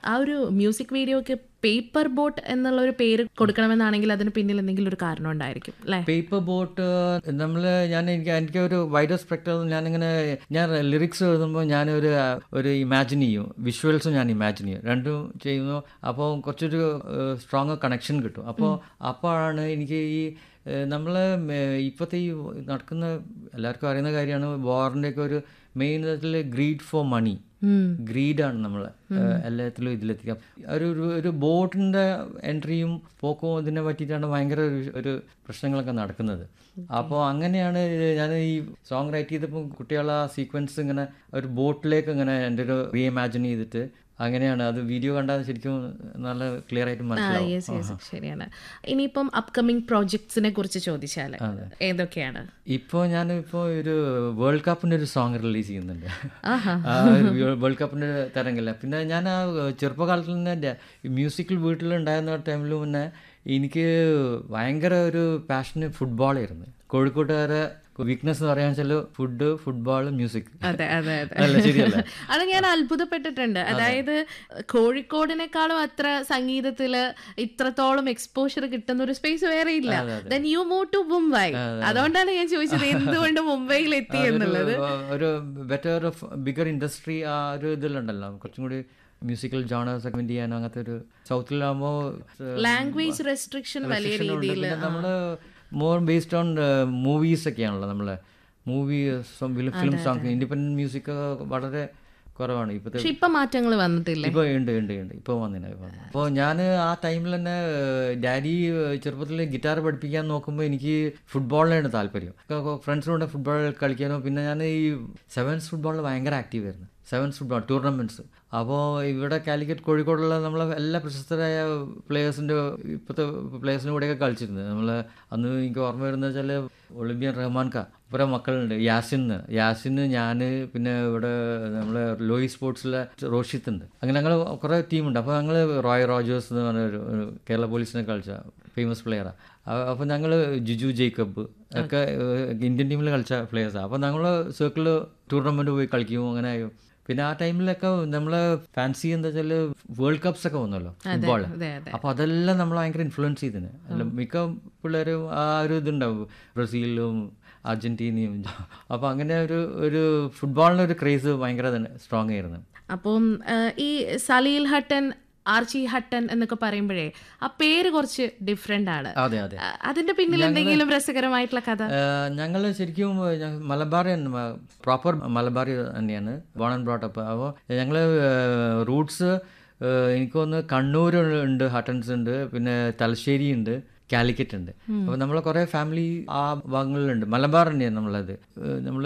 ആ ഒരു മ്യൂസിക് വീഡിയോക്ക് പേപ്പർ ബോട്ട് എന്നുള്ള ഒരു പേര് കൊടുക്കണമെന്നാണെങ്കിൽ അതിന് പിന്നിൽ എന്തെങ്കിലും ഒരു കാരണം ഉണ്ടായിരിക്കും അല്ലേ പേപ്പർ ബോട്ട് നമ്മൾ ഞാൻ എനിക്ക് എനിക്ക് ഒരു വൈഡർ സ്പെക്ടർ ഞാനിങ്ങനെ ഞാൻ ലിറിക്സ് എഴുതുമ്പോൾ ഞാൻ ഒരു ഒരു ഇമാജിൻ ചെയ്യും വിഷ്വൽസും ഞാൻ ഇമാജിൻ ചെയ്യും രണ്ടും ചെയ്യുന്നു അപ്പോൾ കുറച്ചൊരു സ്ട്രോങ് കണക്ഷൻ കിട്ടും അപ്പോൾ അപ്പോഴാണ് എനിക്ക് ഈ നമ്മൾ ഇപ്പോഴത്തെ ഈ നടക്കുന്ന എല്ലാവർക്കും അറിയുന്ന കാര്യമാണ് വാറിൻ്റെയൊക്കെ ഒരു മെയിൻ ഇതിൽ ഗ്രീഡ് ഫോർ മണി ഗ്രീഡാണ് നമ്മൾ എല്ലാത്തിലും ഇതിലെത്തിക്കാം ഒരു ഒരു- ഒരു ബോട്ടിൻ്റെ എൻട്രിയും പോക്കും ഇതിനെ പറ്റിയിട്ടാണ് ഭയങ്കര ഒരു- ഒരു പ്രശ്നങ്ങളൊക്കെ നടക്കുന്നത് അപ്പോൾ അങ്ങനെയാണ് ഞാൻ ഈ സോങ് റൈറ്റ് ചെയ്തപ്പോൾ കുട്ടികളെ ആ സീക്വൻസ് ഇങ്ങനെ ഒരു ബോട്ടിലേക്ക് ഇങ്ങനെ എൻ്റെ ഒരു റീ ഇമാജിൻ ചെയ്തിട്ട് അങ്ങനെയാണ് അത് വീഡിയോ കണ്ടാൽ ശരിക്കും നല്ല ക്ലിയർ ആയിട്ട് മനസ്സിലാവും യെസ് യെസ് ശരിയാണ് ഇനിയിപ്പം അപ്കമിങ് പ്രോജക്ട്സിനെ കുറിച്ച് ചോദിച്ചാൽ ഏതൊക്കെയാണ് ഇപ്പോൾ ഞാൻ ഇപ്പോൾ ഒരു വേൾഡ് കപ്പിൻ്റെ ഒരു സോങ് റിലീസ് ചെയ്യുന്നുണ്ട് ആ, വേൾഡ് കപ്പിൻ്റെ തരംഗില്ല പിന്നെ ഞാൻ ആ ചെറുപ്പകാലത്തിൽ തന്നെ മ്യൂസിക്കൽ വീട്ടിലുണ്ടായിരുന്ന ടൈമിൽ മുന്നേ എനിക്ക് ഭയങ്കര ഒരു പാഷന് ഫുട്ബോളായിരുന്നു കോഴിക്കോട്ടുകാരെ വീക്ക്നെസ് എന്ന് പറയാൻ വെച്ചാൽ ഫുഡ് ഫുട്ബോൾ മ്യൂസിക് അതെ അതെ അതെ അല്ല ശരിയല്ല അത് ഞാൻ അത്ഭുതപ്പെട്ടിട്ടുണ്ട് അതായത് കോഴിക്കോടിനേക്കാളും അത്ര സംഗീതത്തില് ഇത്രത്തോളം എക്സ്പോഷർ കിട്ടുന്ന ഒരു സ്പേസ് വേറെ ഇല്ല then you move to Mumbai അതുകൊണ്ടാണ് ഞാൻ ചോദിച്ചത് എന്തുകൊണ്ട് മുംബൈയിൽ എത്തി എന്നുള്ളത് ഒരു ബെറ്റർ ബിഗർ ഇൻഡസ്ട്രി ആ ഒരു ഇതിലുണ്ടല്ലോ കുറച്ചും കൂടി മ്യൂസിക്കൽ ജോണേഴ്സ് ഒക്കെ ചെയ്യാനോ അങ്ങനത്തെ ഒരു സൗത്തിലാകുമ്പോൾ ലാംഗ്വേജ് റെസ്ട്രിക്ഷൻ വലിയ രീതിയിൽ നമ്മൾ മോർ ബേസ്ഡ് ഓൺ മൂവീസ് ഒക്കെയാണല്ലോ നമ്മൾ movie film songs independent music വളരെ കുറവാണ് ഇപ്പോഴത്തെ പക്ഷെ ഇപ്പൊ മാറ്റങ്ങൾ വന്നിട്ടില്ലേ ഇപ്പോൾ ഉണ്ട് ഉണ്ട് ഉണ്ട് ഇപ്പോൾ വന്നില്ല ഇപ്പോൾ അപ്പോൾ ഞാൻ ആ ടൈമിൽ തന്നെ ഡാഡി ചെറുപ്പത്തിൽ ഗിറ്റാർ പഠിപ്പിക്കാൻ നോക്കുമ്പോൾ എനിക്ക് ഫുട്ബോളിനാണ് താല്പര്യം ഫ്രണ്ട്സിനോട് ഫുട്ബോൾ കളിക്കാനോ പിന്നെ ഞാൻ ഈ സെവൻസ് ഫുട്ബോളിൽ ഭയങ്കര ആക്റ്റീവ് ആയിരുന്നു സെവൻസ് ഫുട്ബോൾ ടൂർണമെൻറ്റ്സ് അപ്പോൾ ഇവിടെ കാലിക്കറ്റ് കോഴിക്കോടുള്ള നമ്മളെ എല്ലാ പ്രശസ്തരായ പ്ലേയേഴ്സിൻ്റെ ഇപ്പോഴത്തെ പ്ലേയേഴ്സിൻ്റെ കൂടെയൊക്കെ കളിച്ചിരുന്നത് നമ്മൾ അന്ന് എനിക്ക് ഓർമ്മ വരുന്നത് വെച്ചാൽ ഒളിമ്പ്യൻ റഹ്മാൻ ഖാ കുറേ മക്കളുണ്ട് യാസിൻ യാസിൻ ഞാൻ പിന്നെ ഇവിടെ നമ്മൾ ലോയി സ്പോർട്സിലെ റോഷിത്ത് ഉണ്ട് അങ്ങനെ ഞങ്ങൾ കുറേ ടീമുണ്ട് അപ്പോൾ ഞങ്ങൾ റോയ് റോജേഴ്സ് എന്ന് പറഞ്ഞ ഒരു ഒരു കേരള പോലീസിനെ കളിച്ച ഫേമസ് പ്ലെയറാണ് അപ്പോൾ ഞങ്ങൾ ജിജു ജേക്കബ് ഒക്കെ ഇന്ത്യൻ ടീമിൽ കളിച്ച പ്ലെയേഴ്സാണ് അപ്പോൾ ഞങ്ങൾ സർക്കിൾ ടൂർണമെൻറ്റ് പോയി കളിക്കും അങ്ങനെ ആയും പിന്നെ ആ ടൈമിലൊക്കെ നമ്മൾ ഫാൻസി എന്താ വെച്ചാൽ വേൾഡ് കപ്സ് ഒക്കെ വന്നല്ലോ ഫുട്ബോൾ അതെ അതെ അപ്പോൾ അതെല്ലാം നമ്മൾ ഭയങ്കര ഇൻഫ്ലുവൻസ് ചെയ്തിന് അല്ല മിക്ക പിള്ളേരും ആ ഒരു ഇതുണ്ടാവും ബ്രസീലിലും അർജന്റീനയും അപ്പോൾ അങ്ങനെ ഒരു ഒരു ഫുട്ബോളിനൊരു ക്രേസ് ഭയങ്കര തന്നെ സ്ട്രോങ് ആയിരുന്നു അപ്പം ആ, ഈ സലീൽ ഹട്ടൻ ആർച്ചി ഹട്ടൻ എന്നൊക്കെ പറയുമ്പോഴേ ആ പേര് കുറച്ച് ഡിഫറെന്റ് ആണ് അതെ അതെ ആ, അതിന്റെ പിന്നിൽ എന്തെങ്കിലും രസകരമായിട്ടുള്ള കഥ ഞങ്ങൾ ശരിക്കും മലബാറിയൻ പ്രോപ്പർ മലബാറി തന്നെയാണ് ബോൺ ആൻഡ് ബ്രോട്ടപ്പ് അപ്പോൾ ഞങ്ങൾ റൂട്ട്സ് എനിക്ക് തോന്നുന്നു കണ്ണൂർ ഉണ്ട് ഹട്ടൻസ് ഉണ്ട് പിന്നെ തലശ്ശേരി ഉണ്ട് കാലിക്കറ്റ് ഉണ്ട് അപ്പോൾ നമ്മൾ കുറേ ഫാമിലി ആ ഭാഗങ്ങളിലുണ്ട് മലബാർ തന്നെയാണ് നമ്മളത് നമ്മൾ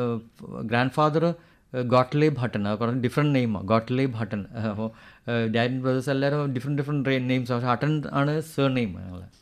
ഗ്രാൻഡ് ഫാദർ ഗോട്ട്ലേബ് ഹട്ടൻ അത് കുറേ ഡിഫറെൻറ്റ് നെയിമാണ് ഗോട്ട്ലേബ് ഹട്ടൻ അപ്പോൾ ഡാഡി ബ്രദേഴ്സ് എല്ലാവരും ഡിഫറെൻറ്റ് ഡിഫറെൻറ്റ് നെയിംസ് പക്ഷേ ഹട്ടൻ ആണ് സേർ നെയിം ഞങ്ങൾ